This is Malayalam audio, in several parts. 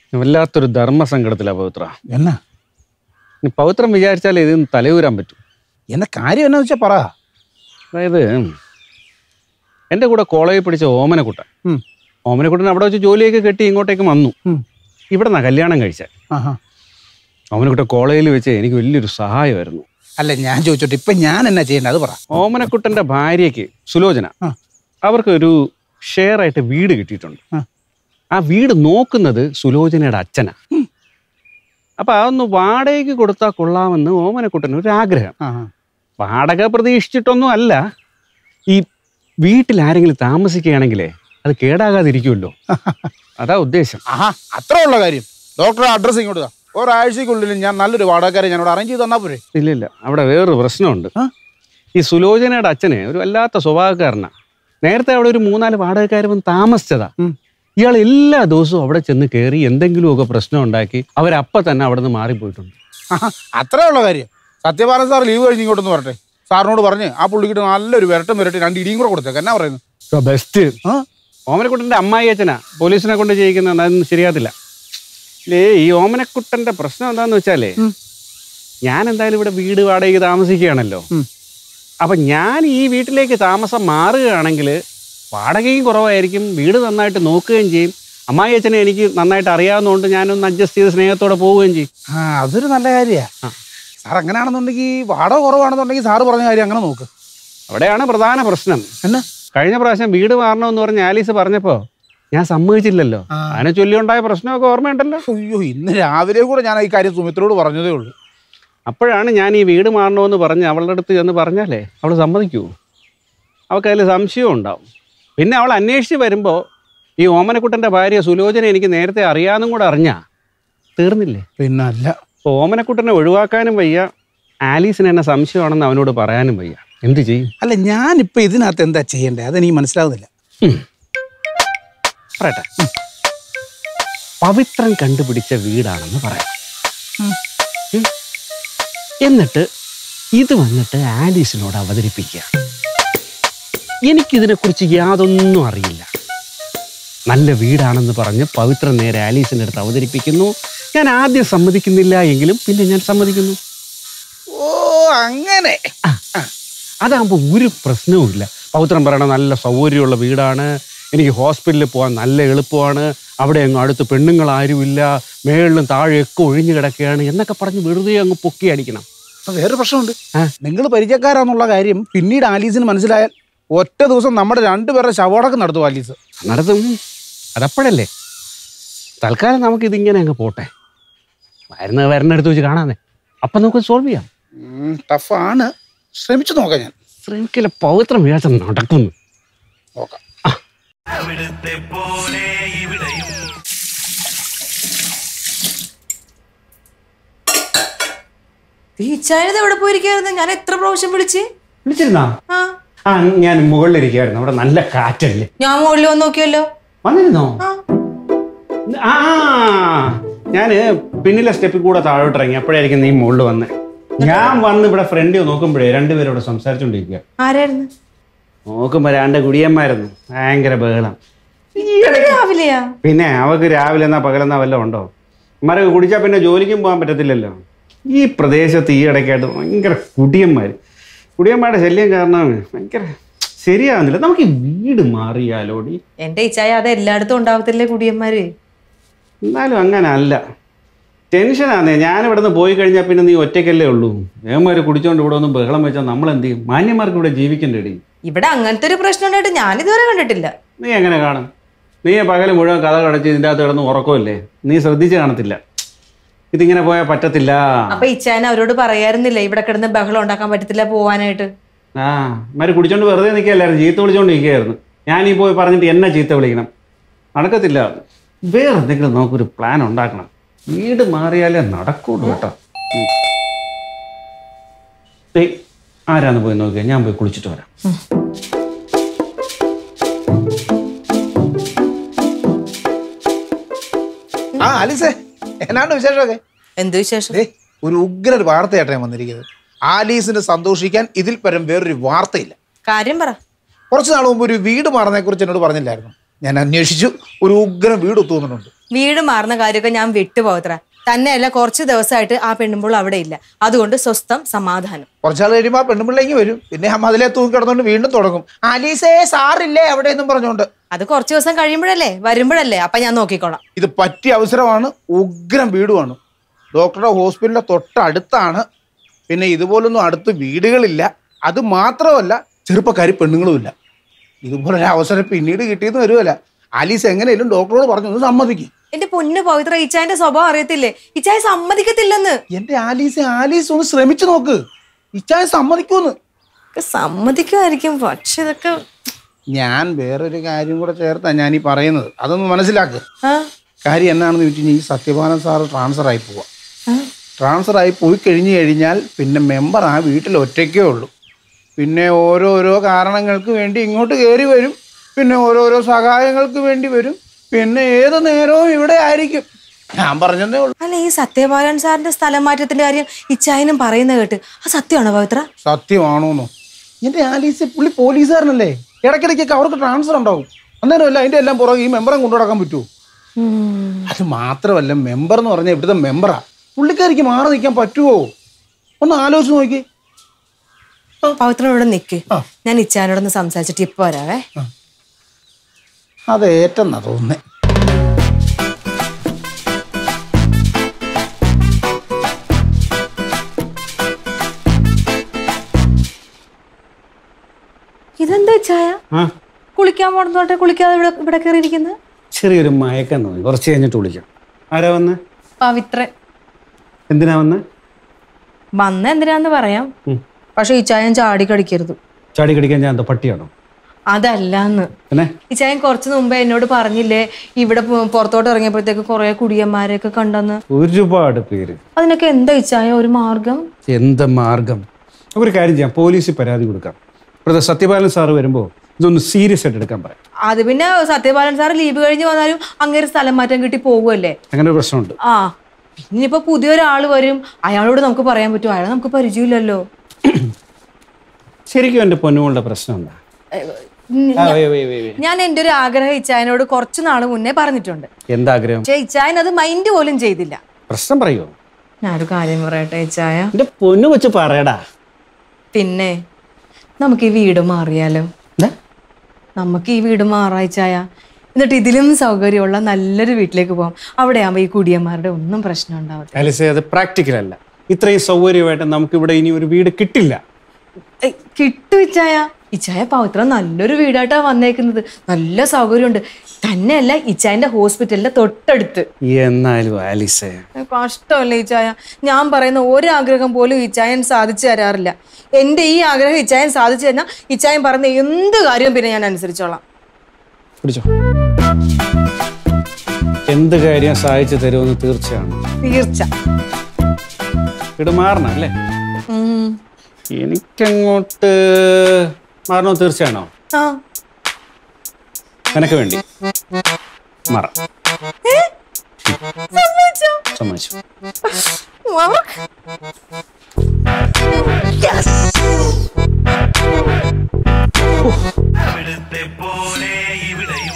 വല്ലാത്തൊരു ധർമ്മസങ്കടത്തിലാ പവിത്ര എന്നാ ഇനി പവിത്രം വിചാരിച്ചാലേ ഇതിന് തലയൂരാൻ പറ്റും എന്ന കാര്യം എന്നാ വെച്ചാ പറ അതായത് എൻ്റെ കൂടെ കോളേജിൽ പഠിച്ച ഓമനക്കുട്ടൻ ഉം. ഓമനക്കുട്ടൻ അവിടെ വെച്ച് ജോലിയൊക്കെ കെട്ടി ഇങ്ങോട്ടേക്ക് വന്നു ഉം. ഇവിടെ നിന്നാ കല്യാണം കഴിച്ചത് ആഹാ ഓമനക്കുട്ടൻ കോളേജിൽ വെച്ച് എനിക്ക് വലിയൊരു സഹായമായിരുന്നു അല്ല ഞാൻ ചോദിച്ചോട്ടെ ഇപ്പൊ ഞാൻ എന്നാ ചെയ്യേണ്ടത് അത് പറ ഓമനക്കുട്ടൻ്റെ ഭാര്യയ്ക്ക് സുലോചന ആ. അവർക്കൊരു ഷെയർ ആയിട്ട് വീട് കിട്ടിയിട്ടുണ്ട് ആ. ആ വീട് നോക്കുന്നത് സുലോചനയുടെ അച്ഛനാ അപ്പൊ അതൊന്ന് വാടകയ്ക്ക് കൊടുത്താൽ കൊള്ളാമെന്ന് ഓമനക്കുട്ടന് ഒരു ആഗ്രഹം ആഹാ. വാടക പ്രതീക്ഷിച്ചിട്ടൊന്നും അല്ല ഈ വീട്ടിൽ ആരെങ്കിലും താമസിക്കുകയാണെങ്കിലേ അത് കേടാകാതിരിക്കുമല്ലോ അതാ ഉദ്ദേശം ആഹാ അത്ര ഉള്ള കാര്യം ഡോക്ടറെ അഡ്രസ്സ് ഇങ്ങോട്ട് താ. ഒരാഴ്ചക്കുള്ളിൽ ഞാൻ നല്ലൊരു വാടകക്കാരെ ഞാനോട് അറേഞ്ച് ചെയ്ത് തന്നാ പോരെ ഇല്ല ഇല്ല അവിടെ വേറൊരു പ്രശ്നമുണ്ട് ആ? ഈ സുലോചനയുടെ അച്ഛനെ ഒരു വല്ലാത്ത സ്വഭാവക്കാരനാ നേരത്തെ അവിടെ ഒരു മൂന്നാല് വാടകക്കാർ വന്ന് താമസിച്ചതാ ഉം. ഇയാൾ എല്ലാ ദിവസവും അവിടെ ചെന്ന് കയറി എന്തെങ്കിലുമൊക്കെ പ്രശ്നം ഉണ്ടാക്കി അവരപ്പം തന്നെ അവിടെ നിന്ന് മാറിപ്പോയിട്ടുണ്ട് ആഹാ, അത്രേ ഉള്ള കാര്യം സത്യപാലൻ സാർ ലീവ് കഴിഞ്ഞ് ഇങ്ങോട്ടൊന്ന് വരട്ടെ സാറിനോട് പറഞ്ഞ് ആ പുള്ളിക്കിട്ട് നല്ലൊരു വിരട്ടം വിരട്ടി രണ്ട് ഇടിയും കൂടെ കൊടുത്തേക്ക് എന്നാ പറയുന്നു ബെസ്റ്റ് ആ ഓമനക്കുട്ടൻ്റെ അമ്മായി അച്ഛനാ പോലീസിനെ കൊണ്ട് ചെയ്യിക്കുന്ന അതൊന്നും ശരിയാത്തില്ല ഇല്ലേ ഈ ഓമനക്കുട്ടൻ്റെ പ്രശ്നം എന്താന്ന് വെച്ചാലേ ഉം. ഞാൻ എന്തായാലും ഇവിടെ വീട് വാടകയ്ക്ക് താമസിക്കുകയാണല്ലോ ഉം. അപ്പം ഞാൻ ഈ വീട്ടിലേക്ക് താമസം മാറുകയാണെങ്കിൽ വാടകയും കുറവായിരിക്കും വീട് നന്നായിട്ട് നോക്കുകയും ചെയ്യും അമ്മായി അച്ഛനെ എനിക്ക് നന്നായിട്ട് അറിയാവുന്നതുകൊണ്ട് ഞാനൊന്ന് അഡ്ജസ്റ്റ് ചെയ്ത് സ്നേഹത്തോടെ പോവുകയും ചെയ്യും ആ അതൊരു നല്ല കാര്യാ ആ. സാർ അങ്ങനെയാണെന്നുണ്ടെങ്കിൽ വാടക കുറവാണെന്നുണ്ടെങ്കിൽ സാറ് പറഞ്ഞ കാര്യം അങ്ങനെ നോക്ക് അവിടെയാണ് പ്രധാന പ്രശ്നം എന്നാ കഴിഞ്ഞ പ്രാവശ്യം വീട് മാറണമെന്ന് പറഞ്ഞ് ആലീസ് പറഞ്ഞപ്പോൾ ഞാൻ സമ്മതിച്ചില്ലല്ലോ ആ. അതിനെ ചൊല്ലിയുണ്ടായ പ്രശ്നമൊക്കെ ഓർമ്മയുണ്ടല്ലോ അയ്യോ ഇന്ന് രാവിലെ കൂടെ ഞാൻ ഈ കാര്യം സുമിത്രോട് പറഞ്ഞതേ ഉള്ളൂ അപ്പോഴാണ് ഞാൻ ഈ വീട് മാറണമെന്ന് പറഞ്ഞ് അവളുടെ അടുത്ത് ചെന്ന് പറഞ്ഞാലേ അവൾ സമ്മതിക്കൂ അവൾക്ക് അതിൽ സംശയവും ഉണ്ടാവും പിന്നെ അവൾ അന്വേഷിച്ച് വരുമ്പോൾ ഈ ഓമനക്കുട്ടൻ്റെ ഭാര്യ സുലോചന എനിക്ക് നേരത്തെ അറിയാമെന്നും കൂടെ അറിഞ്ഞാ തീർന്നില്ലേ പിന്നെ അല്ല അപ്പോൾ ഓമനക്കുട്ടനെ ഒഴിവാക്കാനും വയ്യ ആലീസിന് എന്നെ സംശയമാണെന്ന് അവനോട് പറയാനും വയ്യ എന്ത് ചെയ്യും അല്ല ഞാനിപ്പോ ഇതിനകത്ത് എന്താ ചെയ്യണ്ടേ അതെനിക്ക് മനസ്സിലാവുന്നില്ല പറയട്ടെ പവിത്രൻ കണ്ടുപിടിച്ച വീടാണെന്ന് പറയാം ഉം. ഉം. എന്നിട്ട് ഇത് വന്നിട്ട് ആലീസിനോട് അവതരിപ്പിക്കുക എനിക്കിതിനെക്കുറിച്ച് യാതൊന്നും അറിയില്ല നല്ല വീടാണെന്ന് പറഞ്ഞ് പവിത്രൻ നേരെ ആലീസിൻ്റെ അടുത്ത് അവതരിപ്പിക്കുന്നു ഞാൻ ആദ്യം സമ്മതിക്കുന്നില്ല എങ്കിലും പിന്നെ ഞാൻ സമ്മതിക്കുന്നു ഓ അങ്ങനെ അതാകുമ്പോൾ ഒരു പ്രശ്നവുമില്ല പൗത്രൻ പറയണ നല്ല സൗകര്യമുള്ള വീടാണ് എനിക്ക് ഹോസ്പിറ്റലിൽ പോകാൻ നല്ല എളുപ്പമാണ് അവിടെ അങ്ങ് അടുത്ത് പെണ്ണുങ്ങൾ ആരുമില്ല മേളിലും താഴെയൊക്കെ ഒഴിഞ്ഞു കിടക്കുകയാണ് എന്നൊക്കെ പറഞ്ഞ് വെറുതെ അങ്ങ് പൊക്കി അടിക്കണം അപ്പൊ വേറെ പ്രശ്നമുണ്ട് ആ. നിങ്ങൾ പരിചയക്കാരാന്നുള്ള കാര്യം പിന്നീട് ആലീസിന് മനസ്സിലായാൽ ഒറ്റ ദിവസം നമ്മുടെ രണ്ടുപേരുടെ ശവടക്കം നടത്തും ആലീസ് നടത്തും അതപ്പോഴല്ലേ തൽക്കാലം നമുക്ക് ഇതിങ്ങനെ അങ്ങ് പോട്ടെ വരുന്നത് വരണടുത്ത് വെച്ച് കാണാന്നേ അപ്പം നമുക്ക് സോൾവ് ചെയ്യാം ടഫാണ് ശ്രമിച്ചു നോക്കാം ഞാൻ ശ്രീക്കിലെ പവിത്രം വിചാരിച്ച നടക്കുന്നു നോക്കാം അവിടുത്തെ പോലെ ഇവിടെയും ടീച്ചാരിത് എവിടെ പോയിരിക്കായിരുന്നു ഞാൻ എത്ര പ്രാവശ്യം വിളിച്ച് വിളിച്ചിരുന്നാ ആ ആ ഞാൻ മുകളിലിരിക്കുകയായിരുന്നു അവിടെ നല്ല കാറ്റല്ലേ ഞാൻ മുകളിൽ വന്ന് നോക്കിയല്ലോ വന്നിരുന്നോ ആ ആ ഞാന് പിന്നിലെ സ്റ്റെപ്പിൽ കൂടെ താഴോട്ട് ഇറങ്ങി അപ്പോഴായിരിക്കും നീ മുകളിൽ വന്നേ ഞാൻ വന്ന് ഇവിടെ ഫ്രണ്ടിൽ നോക്കുമ്പോഴേ രണ്ടുപേരും ഇവിടെ സംസാരിച്ചോണ്ടിരിക്കുക ആരായിരുന്നു നോക്കുമ്പോ രണ്ട് കുടിയന്മായിരുന്നു ഭയങ്കര ബഹളം രാവിലെയാ പിന്നെ അവക്ക് രാവിലെ എന്നാ പകലെന്നാ വല്ലതും ഉണ്ടോ മരൊക്കെ കുടിച്ചാൽ പിന്നെ ജോലിക്കും പോകാൻ പറ്റത്തില്ലല്ലോ ഈ പ്രദേശത്ത് ഈ ഇടയ്ക്കായിട്ട് ഭയങ്കര കുടിയന്മാർ കുടിയന്മാരുടെ ശല്യം കാരണം ഭയങ്കര ശരിയാകുന്നില്ല നമുക്ക് ഈ വീട് മാറിയാലോടി എന്റെ ഇച്ചായ അത് എല്ലായിടത്തും ഉണ്ടാവത്തില്ലേ കുടിയന്മാര് എന്നാലും അങ്ങനെ അല്ല ടെൻഷനാന്നേ ഞാൻ ഇവിടെ നിന്ന് പോയി കഴിഞ്ഞാൽ പിന്നെ നീ ഒറ്റയ്ക്കല്ലേ ഉള്ളൂ ഏമാർ കുടിച്ചോണ്ട് ഇവിടെ ഒന്നും ബഹളം വെച്ചാൽ നമ്മൾ എന്ത് ചെയ്യും മാന്യന്മാർക്ക് ഇവിടെ ജീവിക്കണ്ടേടി ഇവിടെ അങ്ങനത്തെ ഒരു പ്രശ്നം ഉണ്ടായിട്ട് ഞാൻ ഇതുവരെ കണ്ടിട്ടില്ല നീ എങ്ങനെ കാണും നീ പകൽ മുഴുവൻ കഥ കടച്ച് ഇതിൻ്റെ അകത്ത് കിടന്ന് ഉറക്കമില്ലേ നീ ശ്രദ്ധിച്ച് കാണത്തില്ല ഇതിങ്ങനെ പോയാൽ പറ്റത്തില്ല അപ്പൊ ഇച്ചായൻ അവരോട് പറയാറുന്നില്ല ഇവിടെ കിടന്ന് ബഹളം ഉണ്ടാക്കാൻ പറ്റത്തില്ല പോവാനായിട്ട് ആ ഇമാര് കുടിച്ചോണ്ട് വെറുതെ നിൽക്കുകയല്ലായിരുന്നു ചീത്ത വിളിച്ചോണ്ട് നിൽക്കുകയായിരുന്നു ഞാനീ പോയി പറഞ്ഞിട്ട് എന്നെ ചീത്ത വിളിക്കണം നടക്കത്തില്ല വേറെ എന്തെങ്കിലും നമുക്കൊരു പ്ലാൻ ഉണ്ടാക്കണം വീട് മാറിയാലേ നടക്കുള്ളൂ കേട്ടോ ഉം. ദേ, ആരാന്ന് പോയി നോക്കിയാ ഞാൻ പോയി കുളിച്ചിട്ട് വരാം ആ ആലീസേ എന്നാണ് വിശേഷമൊക്കെ എന്ത് വിശേഷം ദേ, ഒരു ഉഗ്ര ഒരു വാർത്തയായിട്ട് ഞാൻ വന്നിരിക്കുന്നത് ആലീസിന് സന്തോഷിക്കാൻ ഇതിൽ പരം വേറൊരു വാർത്തയില്ല കാര്യം പറ കുറച്ച് നാൾ മുമ്പ് ഒരു വീട് മാറുന്നതിനെ കുറിച്ച് എന്നോട് പറഞ്ഞില്ലായിരുന്നു ഞാൻ അന്വേഷിച്ചു ഒരു ഉഗ്രം വീട് ഒത്തുവന്നിട്ടുണ്ട് വീട് മാറുന്ന കാര്യമൊക്കെ ഞാൻ വിട്ടുപോകത്ര തന്നെയല്ല കുറച്ച് ദിവസമായിട്ട് ആ പെണ്ണുമ്പോൾ അവിടെ ഇല്ല അതുകൊണ്ട് സ്വസ്ഥം സമാധാനം കുറച്ചാൾ കഴിയുമ്പോൾ ആ പെണ്ണുപിള്ളേക്ക് വരും പിന്നെ ആ മതിലെ തൂക്കി കിടന്നുകൊണ്ട് വീണ്ടും തുടങ്ങും ആലീസേ സാറില്ലേ അവിടെ എന്നും പറഞ്ഞുകൊണ്ട് അത് കുറച്ച് ദിവസം കഴിയുമ്പോഴല്ലേ വരുമ്പോഴല്ലേ അപ്പൊ ഞാൻ നോക്കിക്കോളാം ഇത് പറ്റിയ അവസരമാണ് ഉഗ്രം വീടുമാണ് ഡോക്ടറുടെ ഹോസ്പിറ്റലിന്റെ തൊട്ടടുത്താണ് പിന്നെ ഇതുപോലൊന്നും അടുത്ത് വീടുകളില്ല അത് മാത്രമല്ല ചെറുപ്പക്കാരി പെണ്ണുങ്ങളുമില്ല ഇതുപോലൊരു അവസരം പിന്നീട് കിട്ടിയെന്ന് വരുമല്ല ആലീസ് എങ്ങനെയും ഡോക്ടറോട് പറഞ്ഞു ഒന്ന് സമ്മതിക്കും എന്റെ പൊന്ന് പവിത്ര ഇച്ചായന്റെ സ്വഭാവം അറിയത്തില്ലേ ഇച്ചായ സമ്മതിക്കത്തില്ലെന്ന് എന്റെ ആലീസ് ആലീസ് ഒന്ന് ശ്രമിച്ചു നോക്ക് ഇച്ചായ സമ്മതിക്കൂന്ന് ഒക്കെ സമ്മതിക്കുമായിരിക്കും പക്ഷെ ഇതൊക്കെ ഞാൻ വേറൊരു കാര്യം കൂടെ ചേർത്താ ഞാൻ ഈ പറയുന്നത് അതൊന്ന് മനസ്സിലാക്ക് ആ കാര്യം എന്നാണെന്ന് ചോദിച്ചു കഴിഞ്ഞാൽ ഈ സത്യപാലൻ സാറ് ട്രാൻസ്ഫർ ആയി പോവാം ആ. ട്രാൻസ്ഫർ ആയി പോയി കഴിഞ്ഞു കഴിഞ്ഞാൽ പിന്നെ മെമ്പർ ആ വീട്ടിൽ ഒറ്റയ്ക്കേ ഉള്ളൂ പിന്നെ ഓരോരോ കാരണങ്ങൾക്ക് വേണ്ടി ഇങ്ങോട്ട് കയറി വരും പിന്നെ ഓരോരോ സഹായങ്ങൾക്ക് വേണ്ടി വരും പിന്നെ ഏത് നേരവും ഇവിടെ ആയിരിക്കും ഞാൻ പറഞ്ഞതേ ഉള്ളൂ അല്ല ഈ സത്യപാലൻ സാറിന്റെ സ്ഥലം മാറ്റത്തിന്റെ കാര്യം ഇച്ചായനും പറയുന്ന കേട്ട് ആ സത്യമാണോ പവിത്ര സത്യമാണോന്നോ എൻ്റെ ആലീസ് പുള്ളി പോലീസുകാരനല്ലേ ഇടയ്ക്കിടയ്ക്കൊക്കെ അവർക്ക് ട്രാൻസ്ഫർ ഉണ്ടാവും അന്നേരമല്ല അതിൻ്റെ എല്ലാം പുറകെ ഈ മെമ്പറെ കൊണ്ടു നടക്കാൻ പറ്റുമോ അത് മാത്രമല്ല മെമ്പർ എന്ന് പറഞ്ഞാൽ ഇവിടുത്തെ മെമ്പറാ പുള്ളിക്കാരിക്ക് മാറി നിൽക്കാൻ പറ്റുമോ ഒന്ന് ആലോചിച്ച് നോക്കി പവിത്ര ഇവിടെ നിക്ക് ഞാൻ ഇച്ചായനോടൊന്ന് സംസാരിച്ചിട്ട് ഇപ്പൊ വരാവേ അത് ഏറ്റെന്നാ തോന്നുന്നേ ഇതെന്താ ഇച്ചായ ആ കുളിക്കാൻ പോണത്തോട്ടെ കുളിക്കാതെ ഇവിടെ ഇവിടെ കയറിയിരിക്കുന്നത് ചെറിയൊരു മയക്കം തോന്നി കുറച്ച് കഴിഞ്ഞിട്ട് വിളിക്കാം ആരാ വന്ന് പവിത്ര എന്തിനാ വന്ന് വന്ന എന്തിനാന്ന് പറയാം പക്ഷെ ഇച്ചായൻ ചാടി കടിക്കരുത് ചാടി കടിക്കാൻ ഞാൻ എന്താ പട്ടിയാണോ അതല്ലാന്ന് പിന്നെ ഇച്ചായൻ കുറച്ച് മുമ്പേ എന്നോട് പറഞ്ഞില്ലേ ഇവിടെ പു- പുറത്തോട്ട് ഇറങ്ങിയപ്പോഴത്തേക്ക് കുറെ കുടിയന്മാരെയൊക്കെ കണ്ടെന്ന് ഒരുപാട് പേര് അതിനൊക്കെ എന്താ ഇച്ചായ ഒരു മാർഗം എന്ത് മാർഗം ഒരു കാര്യം ചെയ്യാം പോലീസിൽ പരാതി കൊടുക്കാം ഇപ്പോഴത്തെ സത്യപാലൻ സാറ് വരുമ്പോൾ ഇതൊന്ന് സീരിയസ് ആയിട്ട് എടുക്കാൻ പറയാം അത് പിന്നെ സത്യപാലൻ സാർ ലീവ് കഴിഞ്ഞ് വന്നാലും അങ്ങേര് സ്ഥലം മാറ്റം കിട്ടി പോകുമല്ലേ അങ്ങനെ ഒരു പ്രശ്നമുണ്ട് ആ ഇനിയിപ്പോ പുതിയൊരാൾ വരും അയാളോട് നമുക്ക് പറയാൻ പറ്റുമോ അയാളെ നമുക്ക് പരിചയമില്ലല്ലോ ശരിക്കും എൻ്റെ പൊന്നുകളുടെ പ്രശ്നം എന്താ ഉം, ആ, വേ, വേ, വേ, വേ. ഞാൻ എൻ്റെ ഒരു ആഗ്രഹം ഇച്ചായനോട് കുറച്ച് നാൾ മുന്നേ പറഞ്ഞിട്ടുണ്ട് എന്താഗ്രഹം പക്ഷെ ഇച്ചായൻ അത് മൈൻഡ് പോലും ചെയ്തില്ല പ്രശ്നം പറയോ ഞാനൊരു കാര്യം പറയട്ടെ ഇച്ചായ എൻ്റെ പൊന്നു വെച്ച് പറയടാ പിന്നെ നമുക്ക് ഈ വീട് മാറിയാലോ എന്താ? നമുക്ക് ഈ വീട് മാറായിച്ചായ എന്നിട്ട് ഇതിലും സൗകര്യമുള്ള നല്ലൊരു വീട്ടിലേക്ക് പോകാം അവിടെ ആകുമ്പോൾ ഈ കുടിയന്മാരുടെ ഒന്നും പ്രശ്നം ഉണ്ടാവത്തില്ല ആലിസേ അത് പ്രാക്ടിക്കൽ അല്ല ഇത്രയും സൗകര്യമായിട്ട് നമുക്ക് ഇവിടെ ഇനി ഒരു വീട് കിട്ടില്ല ഏയ്, കിട്ടു ഇച്ചായ ഇച്ചായ പവിത്ര നല്ലൊരു വീടായിട്ടാ വന്നേക്കുന്നത് നല്ല സൗകര്യമുണ്ട് തന്നെയല്ല ഇച്ചായന്റെ ഹോസ്പിറ്റലിന്റെ തൊട്ടടുത്ത് എന്നാലും ആലിസേ കഷ്ടമല്ലേ ഇച്ചായ ഞാൻ പറയുന്ന ഒരു ആഗ്രഹം പോലും ഇച്ചായൻ സാധിച്ചു തരാറില്ല എൻ്റെ ഈ ആഗ്രഹം ഇച്ചായൻ സാധിച്ചു തന്നാൽ ഇച്ചായൻ പറയുന്ന എന്ത് കാര്യവും പിന്നെ ഞാൻ അനുസരിച്ചോളാം പിടിച്ചോ എന്ത് കാര്യം സഹായിച്ചു തരുമെന്ന് തീർച്ചയാണ് തീർച്ച വീട് മാറണം അല്ലേ ഉം. എനിക്കങ്ങോട്ട് മാറണോ തീർച്ചയാണോ ആ നിനക്ക് വേണ്ടി മാറാം സമ്മതിച്ചോ? സമ്മതിച്ചു മാർക്ക്. അവിടുത്തെ പോലെ ഇവിടെയും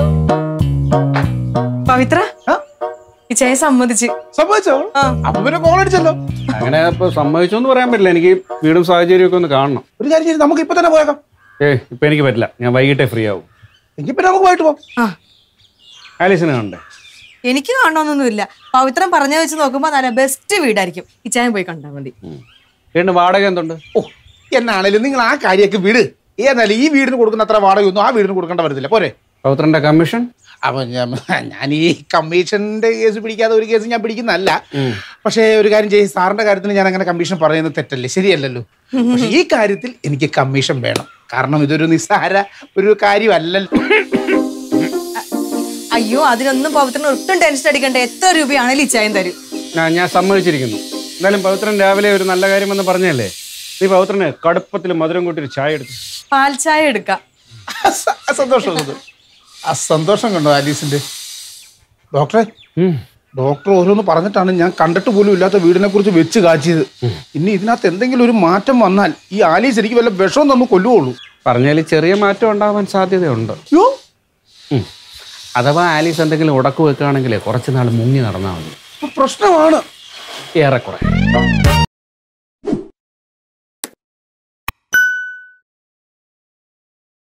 പവിത്ര ആ? ഇച്ചായ സമ്മതിച്ച് സംഭവിച്ചോ ആ. അപ്പൊ പിന്നെ കോൾ അടിച്ചല്ലോ അങ്ങനെ ഇപ്പൊ സമ്മതിച്ചു എന്ന് പറയാൻ പറ്റില്ല എനിക്ക് വീടും സാഹചര്യവും ഒക്കെ ഒന്ന് കാണണം ഒരു കാര്യം ചെയ്ത് നമുക്ക് ഇപ്പൊ തന്നെ പോയേക്കാം ഏ ഇപ്പൊ എനിക്ക് പറ്റില്ല ഞാൻ വൈകിട്ടേ ഫ്രീ ആവും എങ്കിൽ പിന്നെ നമുക്ക് പോയിട്ട് പോവാം ആ ആലീസിനെ കാണണ്ടേ എനിക്ക് കാണണമെന്നൊന്നുമില്ല പവിത്രം പറഞ്ഞ വെച്ച് നോക്കുമ്പോ നല്ല ബെസ്റ്റ് വീടായിരിക്കും ഇച്ചായൻ പോയി കണ്ടാൽ മതി വീണ്ടും വാടക എന്തുണ്ട് ഓ എന്നാണേലും നിങ്ങൾ ആ കാര്യമൊക്കെ വിട് ഏതായാലും ഈ വീടിന് കൊടുക്കുന്ന അത്ര വാടകയൊന്നും ആ വീടിന് കൊടുക്കേണ്ട വരുന്നില്ല പോരെ പൗത്രന്റെ കമ്മീഷൻ അപ്പൊ ഞാൻ ഞാൻ ഈ കമ്മീഷന്റെ കേസ് പിടിക്കാതെ ഒരു കേസ് ഞാൻ പിടിക്കുന്നല്ല പക്ഷേ ഒരു കാര്യം ചെയ്യും സാറിന്റെ കാര്യത്തിൽ ഞാൻ അങ്ങനെ കമ്മീഷൻ പറയുന്നത് തെറ്റല്ലേ ശരിയല്ലല്ലോ പക്ഷെ ഈ കാര്യത്തിൽ എനിക്ക് കമ്മീഷൻ വേണം കാരണം ഇതൊരു നിസ്സാര ഒരു കാര്യമല്ലല്ലോ അയ്യോ അതിനൊന്നും പവിത്രന് ഒട്ടും ടെൻഷൻ അടിക്കണ്ട എത്ര രൂപയാണെങ്കിലും ഇച്ചായൻ തരും ഞാൻ ഞാൻ സമ്മതിച്ചിരിക്കുന്നു എന്തായാലും പൗത്രൻ രാവിലെ ഒരു നല്ല കാര്യമെന്ന് പറഞ്ഞല്ലേ നീ പൗത്രന് കടുപ്പത്തിൽ മധുരം കൂട്ടി ഒരു ചായ എടുത്തു പാൽ ചായ എടുക്കാം സ- സന്തോഷം സന്തോഷം. ആ സന്തോഷം കണ്ടോ ആലീസിന്റെ ഡോക്ടറെ ഡോക്ടർ ഓരോന്ന് പറഞ്ഞിട്ടാണ് ഞാൻ കണ്ടിട്ട് പോലും ഇല്ലാത്ത വീടിനെ കുറിച്ച് വെച്ച് കാച്ചിയത് ഇനി ഇതിനകത്ത് എന്തെങ്കിലും ഒരു മാറ്റം വന്നാൽ ഈ ആലീസ് എനിക്ക് വല്ല വിഷവും തന്നു കൊല്ലുകയുള്ളൂ പറഞ്ഞാൽ ചെറിയ മാറ്റം ഉണ്ടാവാൻ സാധ്യതയുണ്ട് യോ ഉം. അഥവാ ആലീസ് എന്തെങ്കിലും ഉടക്ക് വെക്കുകയാണെങ്കിലേ കുറച്ച് നാൾ മുങ്ങി നടന്നാൽ മതി ഇപ്പൊ പ്രശ്നമാണ് ഏറെക്കുറെ